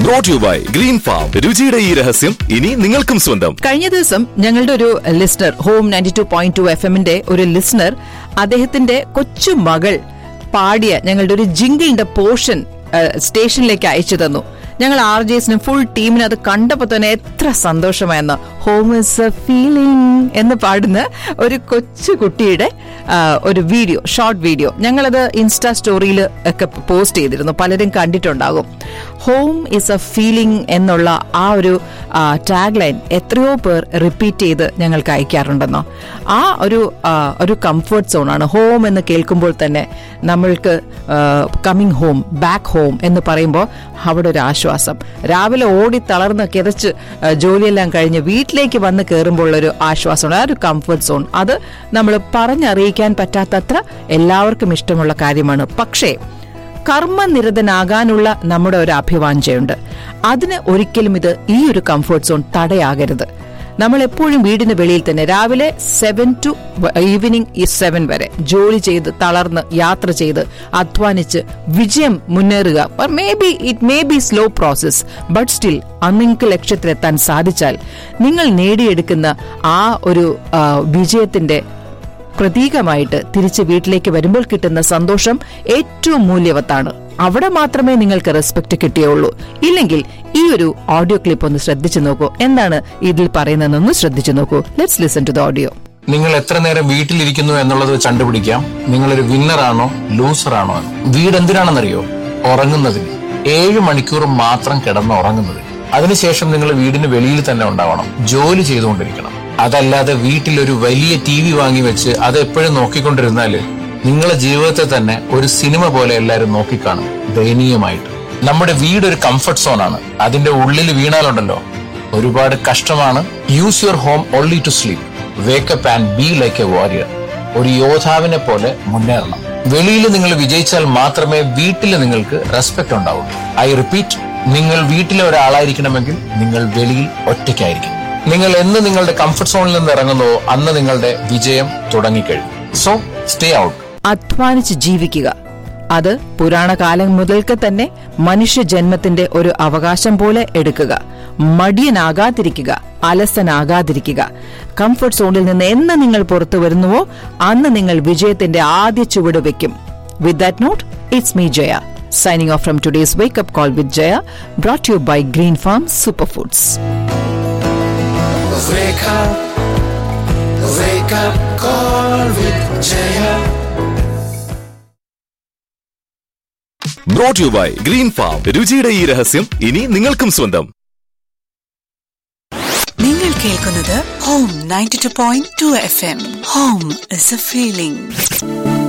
Brought you by green farm രുചിയുടെ ഈ രഹസ്യം ഇനി നിങ്ങൾക്കും സ്വന്തം കഴിഞ്ഞ ദിവസം ഞങ്ങളുടെ ഒരു listener home ninety two point two F എമ്മിന്റെ ഒരു ലിസ്ണർ അദ്ദേഹത്തിന്റെ കൊച്ചു മകൾ പാടിയ ഞങ്ങളുടെ ഒരു ജിങ്കിളിന്റെ പോർഷൻ സ്റ്റേഷനിലേക്ക് അയച്ചു തന്നു ഞങ്ങൾ ആർ ജെ എസിനും ഫുൾ ടീമിനും അത് കണ്ടപ്പോൾ തന്നെ എത്ര സന്തോഷമായെന്ന് ഹോം ഇസ് എ ഫീലിംഗ് എന്ന് പാടുന്ന ഒരു കൊച്ചു കുട്ടിയുടെ ആ, ഒരു വീഡിയോ ഷോർട്ട് വീഡിയോ ഞങ്ങളത് ഇൻസ്റ്റാ സ്റ്റോറിയിൽ ഒക്കെ പോസ്റ്റ് ചെയ്തിരുന്നു പലരും കണ്ടിട്ടുണ്ടാകും ഹോം ഇസ് എ ഫീലിംഗ് എന്നുള്ള ആ ഒരു ടാഗ് ലൈൻ എത്രയോ പേർ റിപ്പീറ്റ് ചെയ്ത് ഞങ്ങൾക്ക് അയക്കാറുണ്ടെന്നോ ആ ഒരു ആ, ഒരു കംഫർട്ട് സോണാണ് ഹോം എന്ന് കേൾക്കുമ്പോൾ തന്നെ നമ്മൾക്ക് കമ്മിങ് ഹോം ബാക്ക് ഹോം എന്ന് പറയുമ്പോൾ അവിടെ ഒരു ആശ്വാസം രാവിലെ ഓടി തളർന്ന് കിതച്ച് ആ, ജോലിയെല്ലാം കഴിഞ്ഞ് വീട്ടിലേക്ക് വന്ന് കയറുമ്പോൾ ഒരു ആശ്വാസമാണ് ആ ഒരു കംഫർട്ട് സോൺ അത് നമ്മൾ പറഞ്ഞറിയിക്കാൻ പറ്റാത്തത്ര എല്ലാവർക്കും ഇഷ്ടമുള്ള കാര്യമാണ് പക്ഷേ കർമ്മനിരതനാകാനുള്ള നമ്മുടെ ഒരു അഭിവാഞ്ചയുണ്ട് അതിന് ഒരിക്കലും ഇത് ഈ ഒരു കംഫർട്ട് സോൺ തടയാകരുത് നമ്മൾ എപ്പോഴും വീടിന് വെളിയിൽ തന്നെ രാവിലെ സെവൻ ടു ഈവനിങ് സെവൻ വരെ ജോലി ചെയ്ത് തളർന്ന് യാത്ര ചെയ്ത് അധ്വാനിച്ച് വിജയം മുന്നേറുക maybe it may be slow process but still നിങ്ങൾക്ക് ലക്ഷ്യത്തിലെത്താൻ സാധിച്ചാൽ നിങ്ങൾ നേടിയെടുക്കുന്ന ആ ഒരു ആ, വിജയത്തിന്റെ പ്രതീകമായിട്ട് തിരിച്ച് വീട്ടിലേക്ക് വരുമ്പോൾ കിട്ടുന്ന സന്തോഷം ഏറ്റവും മൂല്യവത്താണ് അവിടെ മാത്രമേ നിങ്ങൾക്ക് റെസ്പെക്ട് കിട്ടിയുള്ളൂ ഇല്ലെങ്കിൽ ഈ ഒരു ഓഡിയോ ക്ലിപ്പ് ഒന്ന് ശ്രദ്ധിച്ചു നോക്കൂ എന്താണ് ഇതിൽ പറയുന്നതെന്നൊന്ന് ശ്രദ്ധിച്ചു നോക്കൂ let's listen to the audio നിങ്ങൾ എത്ര നേരം വീട്ടിലിരിക്കുന്നു എന്നുള്ളത് വെച്ച് കണ്ടുപിടിക്കാം നിങ്ങളൊരു വിന്നറാണോ ലൂസറാണോ എന്ന് വീട് എന്തിനാണെന്നറിയോ ഉറങ്ങുന്നതിന് ഏഴ് മണിക്കൂർ മാത്രം കിടന്ന് ഉറങ്ങുന്നതിന് അതിനുശേഷം നിങ്ങൾ വീടിന് വെളിയിൽ തന്നെ ഉണ്ടാവണം ജോലി ചെയ്തുകൊണ്ടിരിക്കണം അതല്ലാതെ വീട്ടിൽ ഒരു വലിയ ടി വി വാങ്ങി വെച്ച് അത് എപ്പോഴും നോക്കിക്കൊണ്ടിരുന്നാല് നിങ്ങളുടെ ജീവിതത്തെ തന്നെ ഒരു സിനിമ പോലെ എല്ലാവരും നോക്കിക്കാണും ദയനീയമായിട്ട് നമ്മുടെ വീട് ഒരു കംഫർട്ട് സോൺ ആണ് അതിന്റെ ഉള്ളിൽ വീണാലുണ്ടല്ലോ ഒരുപാട് കഷ്ടമാണ് use your home only to sleep wake up and be like a warrior ഒരു യോദ്ധാവിനെ പോലെ മുന്നേറണം വെളിയിൽ നിങ്ങൾ വിജയിച്ചാൽ മാത്രമേ വീട്ടിൽ നിങ്ങൾക്ക് റെസ്പെക്ട് ഉണ്ടാവുള്ളൂ ഐ റിപ്പീറ്റ് നിങ്ങൾ വീട്ടിലെ ഒരാളായിരിക്കണമെങ്കിൽ നിങ്ങൾ വെളിയിൽ ഒറ്റയ്ക്കായിരിക്കും നിങ്ങൾ എന്ന് നിങ്ങളുടെ കംഫർട്ട് സോണിൽ നിന്ന് ഇറങ്ങുന്നുവോ അന്ന് നിങ്ങളുടെ വിജയം തുടങ്ങിക്കഴിയും സോ സ്റ്റേ ഔട്ട് അധ്വാനിച്ച് ജീവിക്കുക അത് പുരാണകാലം മുതൽക്ക് തന്നെ മനുഷ്യ ജന്മത്തിന്റെ ഒരു അവകാശം പോലെ എടുക്കുക മടിയനാകാതിരിക്കുക അലസനാകാതിരിക്കുക കംഫർട്ട് സോണിൽ നിന്ന് എന്ന് നിങ്ങൾ പുറത്തു വരുന്നുവോ അന്ന് നിങ്ങൾ വിജയത്തിന്റെ ആദ്യ ചുവട് വെക്കും with that note it's me Jaya signing off from today's wake up call with Jaya brought you by green Farm super foods Wake up, wake up, call with Jaya. Brought you by green farm രുചിയുടെ ഈ രഹസ്യം ഇനി നിങ്ങൾക്കും സ്വന്തം നിങ്ങൾ കേൾക്കുന്നത് home ninety two point two F M home is a feeling